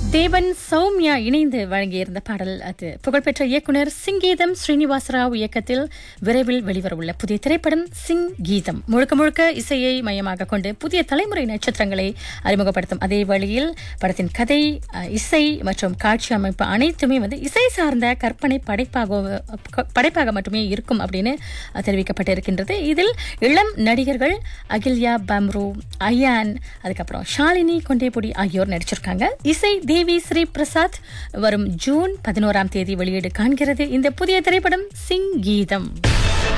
தேவன் சௌமியா இணைந்து வழங்கியிருந்த பாடல் அது புகழ்பெற்ற இயக்குனர் சிங்கீதம் ஸ்ரீனிவாசராவ் இயக்கத்தில் விரைவில் வெளிவரவுள்ள புதிய திரைப்படம் சிங் கீதம் முழுக்க முழுக்க இசையை மையமாக கொண்டு புதிய தலைமுறை நட்சத்திரங்களை அறிமுகப்படுத்தும் அதே வழியில் படத்தின் கதை அஹ், இசை மற்றும் காட்சி அமைப்பு அனைத்துமே வந்து இசை சார்ந்த கற்பனை படைப்பாக படைப்பாக மட்டுமே இருக்கும் அப்படின்னு அஹ், தெரிவிக்கப்பட்டிருக்கின்றது இதில் இளம் நடிகர்கள் அகில்யா பம்ரு அயான் அதுக்கப்புறம் ஷாலினி கொண்டேபுடி ஆகியோர் நடிச்சிருக்காங்க இசை தேவி ஸ்ரீ பிரசாத் வரும் ஜூன் பதினோராம் தேதி வெளியீடு காண்கிறது இந்த புதிய திரைப்படம் சிங் கீதம்